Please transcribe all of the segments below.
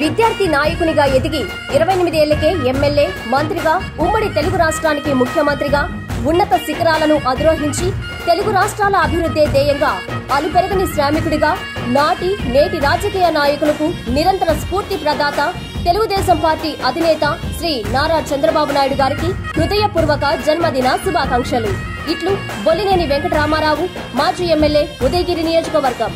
విద్యార్థి నాయకునిగా ఎదిగి ఇరవై ఎనిమిదేళ్లకే ఎమ్మెల్యే మంత్రిగా ఉమ్మడి తెలుగు రాష్ట్రానికి ముఖ్యమంత్రిగా ఉన్నత శిఖరాలను అధిరోహించి తెలుగు రాష్ట్రాల అభివృద్ధే ధ్యేయంగా అలుపెరగని శ్రామికుడిగా నాటి నేటి రాజకీయ నాయకులకు నిరంతర స్ఫూర్తి ప్రదాత తెలుగుదేశం పార్టీ అధినేత శ్రీ నారా చంద్రబాబు నాయుడు గారికి హృదయపూర్వక జన్మదిన శుభాకాంక్షలు ఇట్లు బొల్లినేని వెంకటరామారావు మాజీ ఎమ్మెల్యే ఉదయగిరి నియోజకవర్గం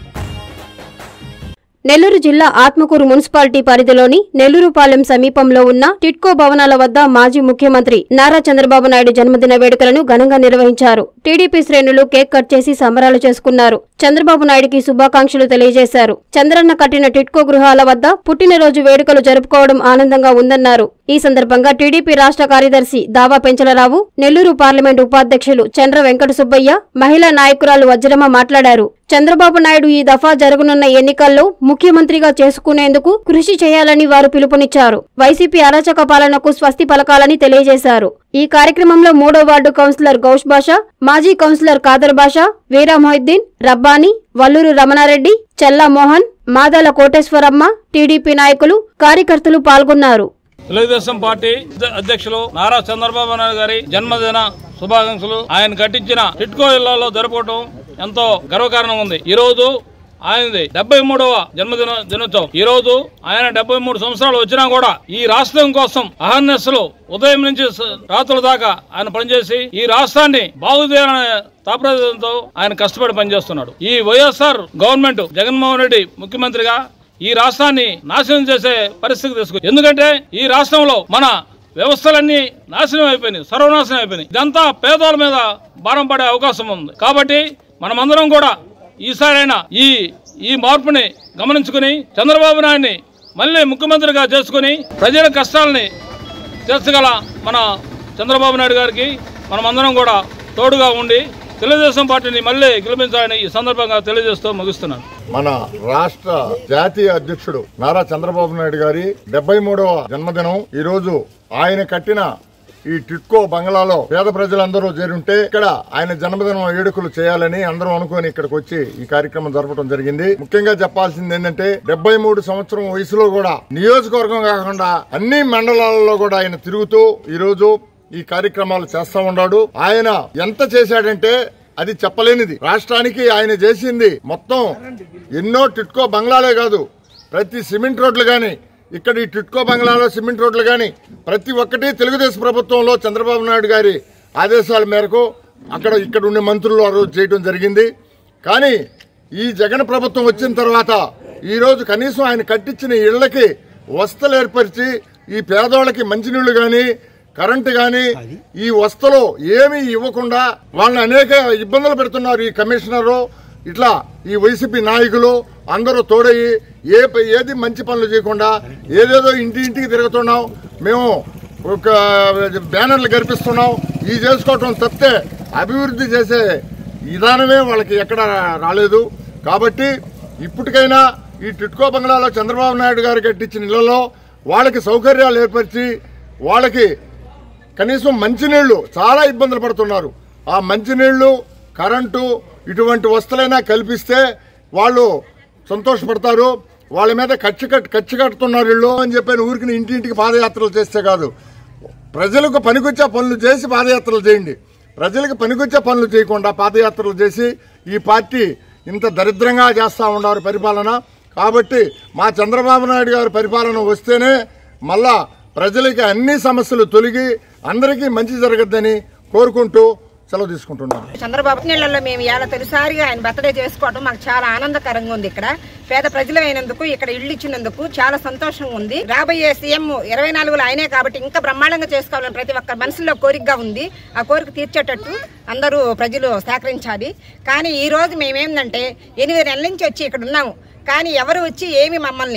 నెల్లూరు జిల్లా ఆత్మకూరు మున్సిపాలిటీ పరిధిలోని నెల్లూరుపాలెం సమీపంలో ఉన్న టిట్కో భవనాల వద్ద మాజీ ముఖ్యమంత్రి నారా చంద్రబాబు నాయుడు జన్మదిన వేడుకలను ఘనంగా నిర్వహించారు టీడీపీ శ్రేణులు కేక్ కట్ చేసి సంబరాలు చేసుకున్నారు చంద్రబాబు నాయుడికి శుభాకాంక్షలు తెలియజేశారు చంద్రన్న కట్టిన టిట్కో గృహాల వద్ద పుట్టినరోజు వేడుకలు జరుపుకోవడం ఆనందంగా ఉందన్నారు ఈ సందర్భంగా టీడీపీ రాష్ట్ర కార్యదర్శి దావా పెంచలరావు నెల్లూరు పార్లమెంట్ ఉపాధ్యక్షులు చంద్ర వెంకట సుబ్బయ్య మహిళా నాయకురాలు వజ్రమ్మ మాట్లాడారు చంద్రబాబు నాయుడు ఈ దఫా జరగనున్న ఎన్నికల్లో ముఖ్యమంత్రిగా చేసుకునేందుకు కృషి చేయాలని వారు పిలుపునిచ్చారు వైసీపీ అరాచక పాలనకు స్వస్తి పలకాలని తెలియజేశారు ఈ కార్యక్రమంలో మూడో వార్డు కౌన్సిలర్ గౌష్ బాషా మాజీ కౌన్సిలర్ కాదర్ బాషా వీరా మొహిద్దీన్ రబ్బానీ వల్లూరు రమణారెడ్డి చెల్లా మోహన్ మాదాల కోటేశ్వరమ్మ టీడీపీ నాయకులు కార్యకర్తలు పాల్గొన్నారు తెలుగుదేశం పార్టీ అధ్యక్షులు నారా చంద్రబాబు నాయుడు గారి జన్మదిన శుభాకాంక్షలు ఆయన కట్టించిన టిట్కో ఇళ్లలో జరుపుకోవడం ఎంతో గర్వకారణం ఉంది ఈ రోజు ఆయనది డెబ్బై మూడవ జన్మదిన దినోత్సవం ఈ రోజు ఆయన డెబ్బై మూడు సంవత్సరాలు వచ్చినా కూడా ఈ రాష్ట్రం కోసం అహర్నెస్సులు ఉదయం నుంచి స- రాత్రుల దాకా ఆయన పనిచేసి ఈ రాష్ట్రాన్ని బాగు చేయాలనే తాపత్రయంతో ఆయన కష్టపడి పనిచేస్తున్నాడు ఈ వైఎస్ఆర్ గవర్నమెంట్ జగన్మోహన్ రెడ్డి ముఖ్యమంత్రిగా ఈ రాష్ట్రాన్ని నాశనం చేసే పరిస్థితికి తీసుకు ఎందుకంటే ఈ రాష్ట్రంలో మన వ్యవస్థలన్నీ నాశనం అయిపోయినాయి సర్వనాశనం అయిపోయినాయి ఇదంతా పేదోళ్ళ మీద భారం పడే అవకాశం ఉంది కాబట్టి మనమందరం కూడా ఈసారైనా ఈ ఈ మార్పుని గమనించుకుని చంద్రబాబు నాయుడిని మళ్ళీ ముఖ్యమంత్రిగా చేసుకుని ప్రజల కష్టాలని తీర్చగల మన చంద్రబాబు నాయుడు గారికి మనమందరం కూడా తోడుగా ఉండి తెలుగుదేశం పార్టీని మళ్ళీ గెలిపించాలని ఈ సందర్భంగా తెలియజేస్తూ ముగిస్తున్నాను మన రాష్ట్ర జాతీయ అధ్యక్షుడు నారా చంద్రబాబు నాయుడు గారి డెబ్బై మూడవ జన్మదినం ఈ రోజు ఆయన కట్టిన ఈ టిట్కో బంగ్లాలో పేద ప్రజలందరూ చేరుంటే ఇక్కడ ఆయన జన్మదినం వేడుకలు చేయాలని అందరం అనుకుని ఇక్కడికి వచ్చి ఈ కార్యక్రమం జరపడం జరిగింది ముఖ్యంగా చెప్పాల్సింది ఏంటంటే డెబ్బై మూడు సంవత్సరం వయసులో కూడా నియోజకవర్గం కాకుండా అన్ని మండలాలలో కూడా ఆయన తిరుగుతూ ఈ రోజు ఈ కార్యక్రమాలు చేస్తా ఉన్నాడు ఆయన ఎంత చేశాడంటే అది చెప్పలేనిది రాష్ట్రానికి ఆయన చేసింది మొత్తం ఎన్నో టిట్కో బంగ్లాలే కాదు ప్రతి సిమెంట్ రోడ్లు గాని ఇక్కడ ఈ టిట్కో బంగ్లాలో సిమెంట్ రోడ్లు గాని ప్రతి ఒక్కటి తెలుగుదేశం ప్రభుత్వంలో చంద్రబాబు నాయుడు గారి ఆదేశాల మేరకు అక్కడ ఇక్కడ ఉండే మంత్రులు ఆ రోజు చేయడం జరిగింది కానీ ఈ జగన్ ప్రభుత్వం వచ్చిన తర్వాత ఈ రోజు కనీసం ఆయన కట్టించిన ఇళ్లకి వస్తలు ఏర్పరిచి ఈ పేదవాళ్ళకి మంచినీళ్లు గాని కరెంటు గాని ఈ వస్తువులు ఏమీ ఇవ్వకుండా వాళ్ళని అనేక ఇబ్బందులు పెడుతున్నారు ఈ కమిషనరు ఇట్లా ఈ వైసీపీ నాయకులు అందరూ తోడయి ఏ ప- ఏది మంచి పనులు చేయకుండా ఏదేదో ఇంటి ఇంటికి తిరుగుతున్నాం మేము ఒక బ్యానర్లు గర్పిస్తున్నాం ఈ చేసుకోవటం తప్పితే అభివృద్ధి చేసే విధానమే వాళ్ళకి ఎక్కడ రాలేదు కాబట్టి ఇప్పటికైనా ఈ టిట్కో బంగ్లాలో చంద్రబాబు నాయుడు గారు కట్టించిన ఇళ్లలో వాళ్ళకి సౌకర్యాలు ఏర్పరిచి వాళ్ళకి కనీసం మంచినీళ్లు చాలా ఇబ్బందులు పడుతున్నారు ఆ మంచినీళ్లు కరెంటు ఇటువంటి వస్తువులైనా కల్పిస్తే వాళ్ళు సంతోషపడతారు వాళ్ళ మీద ఖర్చు కట్ ఖర్చు కడుతున్నారు వీళ్ళు అని చెప్పి ఊరికి ఇంటింటికి పాదయాత్రలు చేస్తే కాదు ప్రజలకు పనికొచ్చే పనులు చేసి పాదయాత్రలు చేయండి ప్రజలకు పనికొచ్చే పనులు చేయకుండా పాదయాత్రలు చేసి ఈ పార్టీ ఇంత దరిద్రంగా చేస్తా ఉన్నారు పరిపాలన కాబట్టి మా చంద్రబాబు నాయుడు గారి పరిపాలన వస్తేనే మళ్ళా ప్రజలకి అన్ని సమస్యలు తొలగి అందరికీ మంచి జరగద్దని కోరుకుంటూ సెలవు తీసుకుంటున్నాను చంద్రబాబు నీళ్లలో మేము ఇవాళ తొలిసారిగా ఆయన బర్త్డే చేసుకోవడం మాకు చాలా ఆనందకరంగా ఉంది ఇక్కడ పేద ప్రజలైనందుకు ఇక్కడ ఇల్లు ఇచ్చినందుకు చాలా సంతోషంగా ఉంది రాబోయే సీఎం ఇరవై నాలుగులో ఆయనే కాబట్టి ఇంకా బ్రహ్మాండంగా చేసుకోవాలని ప్రతి ఒక్క మనసులో కోరికగా ఉంది ఆ కోరిక తీర్చేటట్టు అందరూ ప్రజలు సహకరించాలి కానీ ఈ రోజు మేమేందంటే ఎనిమిది నెలల నుంచి వచ్చి ఇక్కడ ఉన్నాము కానీ ఎవరు వచ్చి ఏమి మమ్మల్ని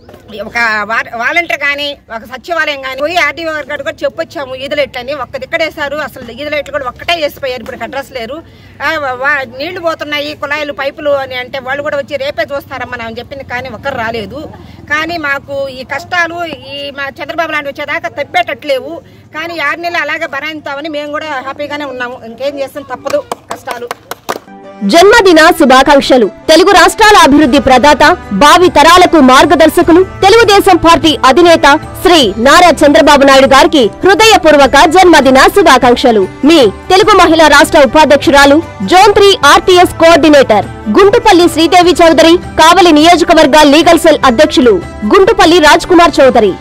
ఒక వా- వాలంటీర్ కానీ ఒక సచివాలయం కానీ పోయి ఆర్డీఓ గారు కూడా చెప్పొచ్చాము ఈదులెట్లు అని ఒక్క దిక్కడేశారు అసలు ఈదులెట్లు కూడా ఒక్కటే వేసిపోయారు ఇప్పుడు అడ్రస్ లేరు ఆ, వా- నీళ్లు పోతున్నాయి కుళాయిలు పైపులు అని అంటే వాళ్ళు కూడా వచ్చి రేపే చూస్తారమ్మా అని చెప్పింది కానీ ఒక్కరు రాలేదు కానీ మాకు ఈ కష్టాలు ఈ మా చంద్రబాబు నాయుడు వచ్చేదాకా తప్పేటట్లేవు కానీ ఆరు నెలలు అలాగే భరాయిస్తామని మేము కూడా హ్యాపీగానే ఉన్నాము ఇంకేం చేస్తాం తప్పదు కష్టాలు జన్మదిన శుభాకాంక్షలు తెలుగు రాష్ట్రాల అభివృద్ధి ప్రదాత భావి తరాలకు మార్గదర్శకులు తెలుగుదేశం పార్టీ అధినేత శ్రీ నారా చంద్రబాబు నాయుడు గారికి హృదయపూర్వక జన్మదిన శుభాకాంక్షలు మీ తెలుగు మహిళా రాష్ట్ర ఉపాధ్యక్షురాలు zone three RTS coordinator Guntupalli Sridevi Chowdary Kavali నియోజకవర్గ లీగల్ సెల్ అధ్యక్షులు గుంటుపల్లి రాజ్ కుమార్ చౌదరి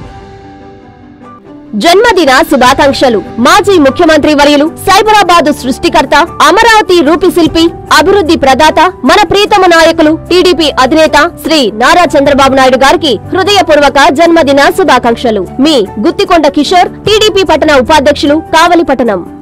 జన్మదిన శుభాకాంక్షలు మాజీ ముఖ్యమంత్రి వర్యులు సైబరాబాద్ సృష్టికర్త అమరావతి రూపిశిల్పి అభివృద్ధి ప్రదాత మన ప్రీతమ నాయకులు టీడీపీ అధినేత శ్రీ నారా చంద్రబాబు నాయుడు గారికి హృదయపూర్వక జన్మదిన శుభాకాంక్షలు మీ గుత్తికొండ కిషోర్ టీడీపీ పట్టణ ఉపాధ్యక్షులు కావలి పట్టణం